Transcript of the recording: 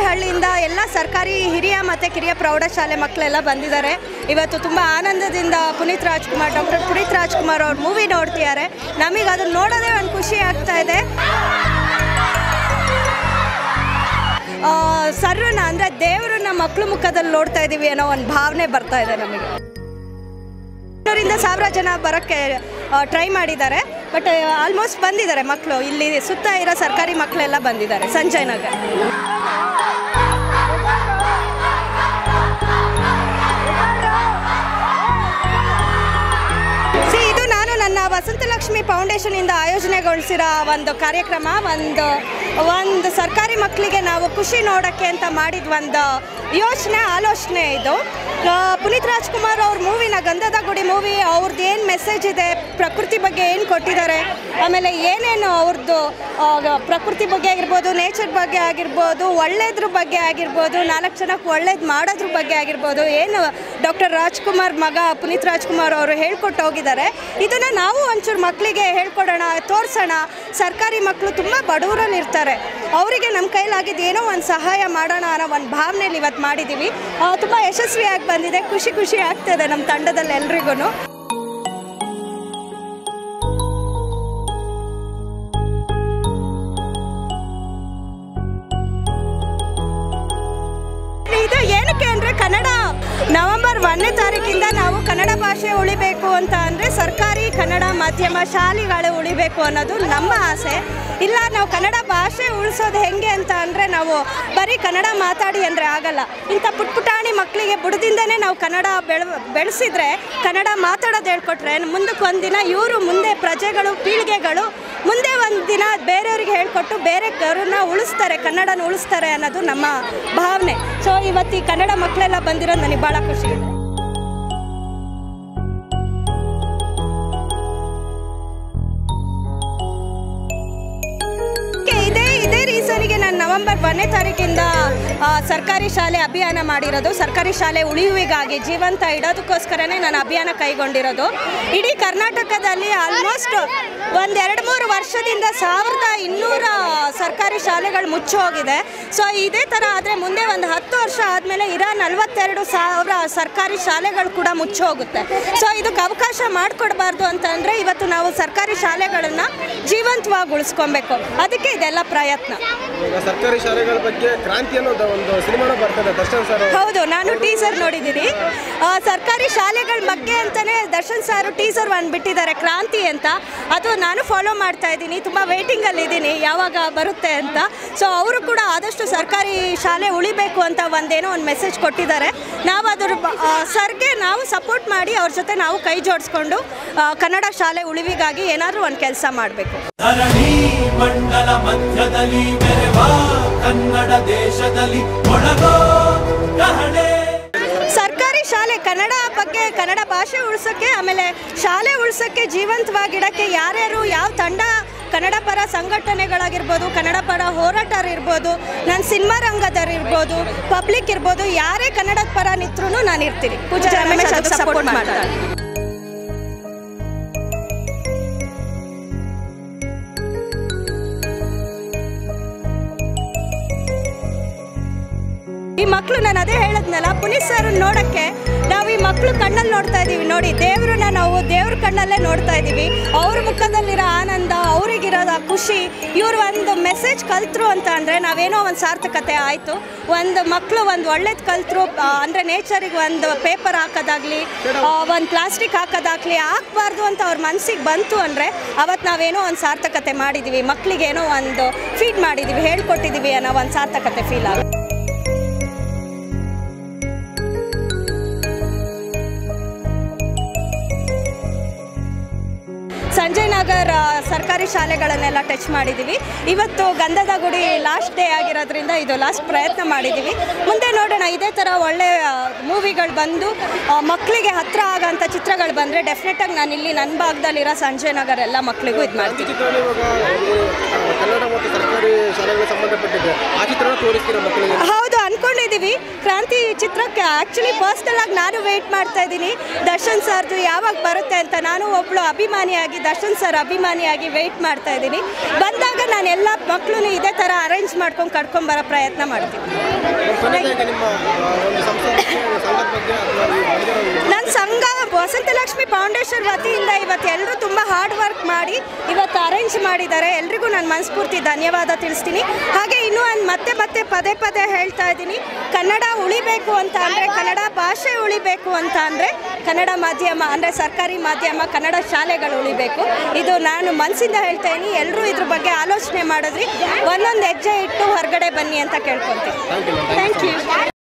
ಹಳ್ಳಿಯಿಂದ ಎಲ್ಲ ಸರ್ಕಾರಿ ಹಿರಿಯ ಮತ್ತು ಕಿರಿಯ ಪ್ರೌಢಶಾಲೆ ಮಕ್ಕಳೆಲ್ಲ ಬಂದಿದ್ದಾರೆ ಇವತ್ತು ತುಂಬ ಆನಂದದಿಂದ ಪುನೀತ್ ರಾಜ್ಕುಮಾರ್ ಡಾಕ್ಟರ್ ಪುನೀತ್ ರಾಜ್ಕುಮಾರ್ ಅವ್ರ ಮೂವಿ ನೋಡ್ತಿದ್ದಾರೆ ನಮಗೆ ಅದನ್ನ ನೋಡೋದೇ ಒಂದು ಖುಷಿ ಆಗ್ತಾ ಇದೆ ಆ, ಸರ್ರನ್ನ ಅಂದರೆ ದೇವರನ್ನ ಮಕ್ಕಳು ಮುಖದಲ್ಲಿ ನೋಡ್ತಾ ಇದ್ದೀವಿ ಅನ್ನೋ ಒಂದು ಭಾವನೆ ಬರ್ತಾ ಇದೆ ನಮಗೆ ಇನ್ನೂರಿಂದ ಸಾವಿರ ಜನ ಬರೋಕ್ಕೆ ಟ್ರೈ ಮಾಡಿದ್ದಾರೆ ಬಟ್ ಆಲ್ಮೋಸ್ಟ್ ಬಂದಿದ್ದಾರೆ ಮಕ್ಕಳು ಇಲ್ಲಿ ಸುತ್ತ ಇರೋ ಸರ್ಕಾರಿ ಮಕ್ಕಳೆಲ್ಲ ಬಂದಿದ್ದಾರೆ ಸಂಜಯ್ ನಗರ್ ಸಿ ಇದು ನಾನು ನನ್ನ ವಸಂತಲಕ್ಷ್ಮಿ ಫೌಂಡೇಶನಿಂದ ಆಯೋಜನೆಗೊಳಿಸಿರೋ ಒಂದು ಕಾರ್ಯಕ್ರಮ ಒಂದು ಒಂದು ಸರ್ಕಾರಿ ಮಕ್ಕಳಿಗೆ ನಾವು ಖುಷಿ ನೋಡೋಕ್ಕೆ ಅಂತ ಮಾಡಿದ ಒಂದು ಯೋಚನೆ ಆಲೋಚನೆ ಇದು ಆ, ಪುನೀತ್ ರಾಜ್ಕುಮಾರ್ ಅವ್ರ ಮೂವಿನ ಗಂಧದ ಗುಡಿ ಮೂವಿ ಅವ್ರದ್ದು ಏನು ಮೆಸೇಜ್ ಇದೆ ಪ್ರಕೃತಿ ಬಗ್ಗೆ ಏನು ಕೊಟ್ಟಿದ್ದಾರೆ ಆಮೇಲೆ ಏನೇನು ಅವ್ರದ್ದು ಆ, ಪ್ರಕೃತಿ ಬಗ್ಗೆ ಆಗಿರ್ಬೋದು ನೇಚರ್ ಬಗ್ಗೆ ಆಗಿರ್ಬೋದು ಒಳ್ಳೇದ್ರ ಬಗ್ಗೆ ಆಗಿರ್ಬೋದು ನಾಲ್ಕು ಜನಕ್ಕೆ ಒಳ್ಳೇದು ಮಾಡೋದ್ರ ಬಗ್ಗೆ ಆಗಿರ್ಬೋದು ಏನು ಡಾಕ್ಟರ್ ರಾಜ್ಕುಮಾರ್ ಮಗ ಪುನೀತ್ ರಾಜ್ಕುಮಾರ್ ಅವರು ಹೇಳ್ಕೊಟ್ಟು ಹೋಗಿದ್ದಾರೆ ಇದನ್ನು ನಾವು ಒಂಚೂರು ಮಕ್ಕಳಿಗೆ ಹೇಳ್ಕೊಡೋಣ ತೋರಿಸೋಣ ಸರ್ಕಾರಿ ಮಕ್ಕಳು ತುಂಬ ಬಡವರಲ್ಲಿ ಇರ್ತಾರೆ ಅವರಿಗೆ ನಮ್ಮ ಕೈಲಾಗಿದ್ದು ಏನೋ ಒಂದು ಸಹಾಯ ಮಾಡೋಣ ಅನ್ನೋ ಒಂದು ಭಾವನೆಯಲ್ಲಿ ಇವತ್ತು ಮಾಡಿದ್ದೀವಿ ತುಂಬ ಯಶಸ್ವಿಯಾಗಿ ಬಂದಿದೆ ಖುಷಿ ಖುಷಿ ಆಗ್ತದೆ ನಮ್ಮ ತಂಡದಲ್ಲಿ ಎಲ್ರಿಗೂ ಇದು ಏನಕ್ಕೆ ಅಂದರೆ ಕನ್ನಡ ನವೆಂಬರ್ ಒಂದನೇ ತಾರೀಕಿಂದ ನಾವು ಕನ್ನಡ ಭಾಷೆ ಉಳಿಬೇಕು ಅಂತ ಅಂದರೆ ಸರ್ಕಾರಿ ಕನ್ನಡ ಮಾಧ್ಯಮ ಶಾಲೆಗಳು ಉಳಿಬೇಕು ಅನ್ನೋದು ನಮ್ಮ ಆಸೆ ಇಲ್ಲ ನಾವು ಕನ್ನಡ ಭಾಷೆ ಉಳಿಸೋದು ಹೆಂಗೆ ಅಂತ ಅಂದರೆ ನಾವು ಬರೀ ಕನ್ನಡ ಮಾತಾಡಿ ಅಂದರೆ ಆಗಲ್ಲ ಇಂಥ ಪುಟ್ ಪುಟಾಣಿ ಮಕ್ಕಳಿಗೆ ಬುಡದಿಂದನೇ ನಾವು ಕನ್ನಡ ಬೆಳ ಬೆಳೆಸಿದ್ರೆ ಕನ್ನಡ ಮಾತಾಡೋದು ಹೇಳ್ಕೊಟ್ರೆ ಮುಂದಕ್ಕೆ ಒಂದಿನ ಇವರು ಮುಂದೆ ಪ್ರಜೆಗಳು ಪೀಳಿಗೆಗಳು ಮುಂದೆ ಒಂದು ದಿನ ಬೇರೆಯವ್ರಿಗೆ ಹೇಳ್ಕೊಟ್ಟು ಬೇರೆ ಕರುನ ಉಳಿಸ್ತಾರೆ ಕನ್ನಡನ ಉಳಿಸ್ತಾರೆ ಅನ್ನೋದು ನಮ್ಮ ಭಾವನೆ ಸೊ ಇವತ್ತು ಈ ಕನ್ನಡ ಮಕ್ಕಳೆಲ್ಲ ಬಂದಿರೋದು ನನಗೆ ಭಾಳ ಖುಷಿ ಇದೆ ಓಕೆ, ಇದೇ ಇದೇ ರೀಸನಿಗೆ ನಾನು ನವೆಂಬರ್ ಒಂದನೇ ತಾರೀಕಿಂದ ಆ, ಸರ್ಕಾರಿ ಶಾಲೆ ಅಭಿಯಾನ ಮಾಡಿರೋದು ಸರ್ಕಾರಿ ಶಾಲೆ ಉಳಿಯುವಿಗಾಗಿ ಜೀವಂತ ಇಡೋದಕ್ಕೋಸ್ಕರನೇ ನಾನು ಅಭಿಯಾನ ಕೈಗೊಂಡಿರೋದು ಇಡೀ ಕರ್ನಾಟಕದಲ್ಲಿ ಆಲ್ಮೋಸ್ಟ್ ಒಂದು ಎರಡು ಮೂರು ವರ್ಷದಿಂದ ಸಾವಿರದ ಇನ್ನೂರ ಸರ್ಕಾರಿ ಶಾಲೆಗಳು ಮುಚ್ಚೋಗಿದೆ ಸೊ ಇದೇ ಥರ ಆದರೆ ಮುಂದೆ ಒಂದು ಹತ್ತು ವರ್ಷ ಆದಮೇಲೆ ಇರೋ ನಲವತ್ತೆರಡು ಸಾವಿರ ಸರ್ಕಾರಿ ಶಾಲೆಗಳು ಕೂಡ ಮುಚ್ಚೋಗುತ್ತೆ ಸೊ ಇದಕ್ಕೆ ಅವಕಾಶ ಮಾಡಿಕೊಡ್ಬಾರ್ದು ಅಂತಂದರೆ ಇವತ್ತು ನಾವು ಸರ್ಕಾರಿ ಶಾಲೆಗಳನ್ನು ಜೀವಂತವಾಗಿ ಉಳಿಸ್ಕೊಬೇಕು ಅದಕ್ಕೆ ಇದೆಲ್ಲ ಪ್ರಯತ್ನ ಈಗ ಸರ್ಕಾರಿ ಶಾಲೆಗಳ ಬಗ್ಗೆ ಕ್ರಾಂತಿ ಅನ್ನೋದು ಒಂದು ಸಿನಿಮಾನು ಬರ್ತದೆ ದರ್ಶನ್ ಸರ್ ಹೌದು ನಾನು ಟೀಸರ್ ನೋಡಿದ್ದೀನಿ ಆ, ಸರ್ಕಾರಿ ಶಾಲೆಗಳ ಬಗ್ಗೆ ಅಂತಾನೆ ದರ್ಶನ್ ಸಾರು ಟೀಸರ್ ಒಂದು ಬಿಟ್ಟಿದ್ದಾರೆ ಕ್ರಾಂತಿ ಅಂತ ಅದು ನಾನು ಫಾಲೋ ಮಾಡ್ತಾ ಇದ್ದೀನಿ ತುಂಬ ವೇಟಿಂಗಲ್ಲಿ ಇದ್ದೀನಿ ಯಾವಾಗ ಬರುತ್ತೆ ಅಂತ ಸೊ ಅವರು ಕೂಡ ಆದಷ್ಟು ಸರ್ಕಾರಿ ಶಾಲೆ ಉಳಿಬೇಕು ಅಂತ ಒಂದೇನೋ ಒಂದು ಮೆಸೇಜ್ ಕೊಟ್ಟಿದ್ದಾರೆ ನಾವು ಅದ್ರ ಬ- ಆ, ಸರ್ಗೆ ನಾವು ಸಪೋರ್ಟ್ ಮಾಡಿ ಅವ್ರ ಜೊತೆ ನಾವು ಕೈ ಜೋಡಿಸ್ಕೊಂಡು ಆ, ಕನ್ನಡ ಶಾಲೆ ಉಳಿವಿಗಾಗಿ ಏನಾದರೂ ಒಂದು ಕೆಲಸ ಮಾಡಬೇಕು ಧರಣಿ ಮಂಡಲ ಮಧ್ಯದಲ್ಲಿ ಮೆರೆವ ಕನ್ನಡ ದೇಶದಲ್ಲಿ ಒಳಗೋ ಕಹಳೆ ಸರ್ಕಾರಿ ಶಾಲೆ ಕನ್ನಡ ಬಗ್ಗೆ ಕನ್ನಡ ಭಾಷೆ ಉಳಿಸೋಕ್ಕೆ ಆಮೇಲೆ ಶಾಲೆ ಉಳಿಸೋಕ್ಕೆ ಜೀವಂತವಾಗಿಡಕ್ಕೆ ಯಾರ್ಯಾರು ಯಾವ ತಂಡ ಕನ್ನಡ ಪರ ಸಂಘಟನೆಗಳಾಗಿರ್ಬೋದು ಕನ್ನಡ ಪರ ಹೋರಾಟರು ಇರ್ಬೋದು ನನ್ನ ಸಿನಿಮಾ ರಂಗದವ್ರು ಇರ್ಬೋದು ಪಬ್ಲಿಕ್ ಇರ್ಬೋದು ಯಾರೇ ಕನ್ನಡದ ಪರ ನಿಂತ್ರೂ ನಾನು ಇರ್ತೀನಿ ಪೂಜಾ ರಮೇಶ್ ಅದಕ್ಕೆ ಸಪೋರ್ಟ್ ಮಾಡ್ತಾರೆ ಈ ಮಕ್ಕಳು ನಾನು ಅದೇ ಹೇಳದ್ನಲ್ಲ ಪುನೀತ್ ಸರ್ ನೋಡಕ್ಕೆ ನಾವು ಈ ಮಕ್ಕಳು ಕಣ್ಣಲ್ಲಿ ನೋಡ್ತಾ ಇದೀವಿ ನೋಡಿ ದೇವ್ರನ್ನ ನಾವು ದೇವ್ರ ಕಣ್ಣಲ್ಲೇ ನೋಡ್ತಾ ಇದೀವಿ ಅವ್ರ ಮುಖದಲ್ಲಿರೋ ಆನಂದ ಅವ್ರಿಗಿರೋದ ಖುಷಿ ಇವ್ರು ಒಂದು ಮೆಸೇಜ್ ಕಲ್ತರು ಅಂತ ಅಂದರೆ ನಾವೇನೋ ಒಂದು ಸಾರ್ಥಕತೆ ಆಯಿತು ಒಂದು ಮಕ್ಕಳು ಒಂದು ಒಳ್ಳೇದು ಕಲ್ತರು ಅಂದರೆ ನೇಚರಿಗೆ ಒಂದು ಪೇಪರ್ ಹಾಕೋದಾಗ್ಲಿ ಒಂದು ಪ್ಲಾಸ್ಟಿಕ್ ಹಾಕೋದಾಗ್ಲಿ ಹಾಕ್ಬಾರ್ದು ಅಂತ ಅವ್ರ ಮನಸ್ಸಿಗೆ ಬಂತು ಅಂದರೆ ಅವತ್ತು ನಾವೇನೋ ಒಂದು ಸಾರ್ಥಕತೆ ಮಾಡಿದ್ದೀವಿ ಮಕ್ಕಳಿಗೆ ಏನೋ ಒಂದು ಫೀಡ್ ಮಾಡಿದ್ದೀವಿ ಹೇಳ್ಕೊಟ್ಟಿದ್ದೀವಿ ಅನ್ನೋ ಒಂದು ಸಾರ್ಥಕತೆ ಫೀಲ್ ಆಗುತ್ತೆ ಸಂಜಯ್ ನಗರ್ ಆ, ಸರ್ಕಾರಿ ಶಾಲೆಗಳನ್ನೆಲ್ಲ ಟಚ್ ಮಾಡಿದ್ದೀವಿ ಇವತ್ತು ಗಂಧದ ಗುಡಿ ಲಾಸ್ಟ್ ಡೇ ಆಗಿರೋದ್ರಿಂದ ಇದು ಲಾಸ್ಟ್ ಪ್ರಯತ್ನ ಮಾಡಿದ್ದೀವಿ ಮುಂದೆ ನೋಡೋಣ ಇದೇ ಥರ ಒಳ್ಳೆ ಮೂವಿಗಳು ಬಂದು ಆ, ಮಕ್ಕಳಿಗೆ ಹತ್ರ ಆಗೋಂಥ ಚಿತ್ರಗಳು ಬಂದರೆ ಡೆಫಿನೆಟಾಗಿ ನಾನು ಇಲ್ಲಿ ನನ್ನ ಭಾಗದಲ್ಲಿರೋ ಸಂಜಯ್ ನಗರ್ ಎಲ್ಲ ಮಕ್ಕಳಿಗೂ ಇದು ಮಾಡ್ತೀನಿ ಚಿತ್ರಣ ಇವಾಗ ಈ, ಆ, ಕನ್ನಡ ಮತ್ತು ಸರ್ಕಾರಿ ಶಾಲೆಗಳಿಗೆ ಸಂಬಂಧಪಟ್ಟಿದೆ ಆ ಚಿತ್ರಣ ತೋರಿಸ್ತೀರಾ ಮಕ್ಕಳಿಗೆ ಹೌದು ಅಂದ್ಕೊಂಡಿದ್ದೀವಿ ಕ್ರಾಂತಿ ಚಿತ್ರಕ್ಕೆ ಆ್ಯಕ್ಚುಲಿ ಪರ್ಸ್ನಲ್ ಆಗಿ ನಾನು ವೆಯ್ಟ್ ಮಾಡ್ತಾ ಇದ್ದೀನಿ ದರ್ಶನ್ ಸರ್ದು ಯಾವಾಗ ಬರುತ್ತೆ ಅಂತ ನಾನು ಒಬ್ಳು ಅಭಿಮಾನಿಯಾಗಿ ದರ್ಶನ್ ಸರ್ ಅಭಿಮಾನಿಯಾಗಿ ವೆಯ್ಟ್ ಮಾಡ್ತಾ ಇದ್ದೀನಿ ಬಂದಾಗ ನಾನು ಎಲ್ಲ ಮಕ್ಕಳು ಇದೇ ಥರ ಅರೇಂಜ್ ಮಾಡ್ಕೊಂಡು ಕರ್ಕೊಂಬರೋ ಪ್ರಯತ್ನ ಮಾಡ್ತೀನಿ ಕೊನೆಯದಾಗಿ ನಿಮ್ಮ ಆ, ಒಂದು ಸಂಸ್ಥೆ ಸಂಘದ ಬಗ್ಗೆ ಅಥವಾ ಈ ಬಂದಿರೋ ಈ ನನ್ನ ಸಂಘ ವಸಂತಲಕ್ಷ್ಮಿ ಫೌಂಡೇಶನ್ ವತಿಯಿಂದ ಇವತ್ತು ಎಲ್ಲರೂ ತುಂಬ ಹಾರ್ಡ್ ವರ್ಕ್ ಮಾಡಿ ಇವತ್ತು ಅರೇಂಜ್ ಮಾಡಿದ್ದಾರೆ ಎಲ್ರಿಗೂ ನಾನು ಮನಸ್ಫೂರ್ತಿ ಧನ್ಯವಾದ ತಿಳಿಸ್ತೀನಿ ಹಾಗೆ ಇನ್ನೂ ನಾನು ಮತ್ತೆ ಮತ್ತೆ ಪದೇ ಪದೇ ಹೇಳ್ತಾ ಇದ್ದೀನಿ ಕನ್ನಡ ಉಳಿಬೇಕು ಅಂತ ಅಂದರೆ ಕನ್ನಡ ಭಾಷೆ ಉಳಿಬೇಕು ಅಂತ ಅಂದರೆ ಕನ್ನಡ ಮಾಧ್ಯಮ ಅಂದರೆ ಸರ್ಕಾರಿ ಮಾಧ್ಯಮ ಕನ್ನಡ ಶಾಲೆಗಳು ಉಳಿಬೇಕು ಇದು ನಾನು ಮನಸ್ಸಿಂದ ಹೇಳ್ತಾ ಇದ್ದೀನಿ ಎಲ್ಲರೂ ಇದ್ರ ಬಗ್ಗೆ ಆಲೋಚನೆ ಮಾಡಿದ್ರಿ ಒಂದೊಂದು ಹೆಜ್ಜೆ ಇಟ್ಟು ಹೊರಗಡೆ ಬನ್ನಿ ಅಂತ ಕೇಳ್ಕೊತೀನಿ ಥ್ಯಾಂಕ್ ಯು ಥ್ಯಾಂಕ್ ಯು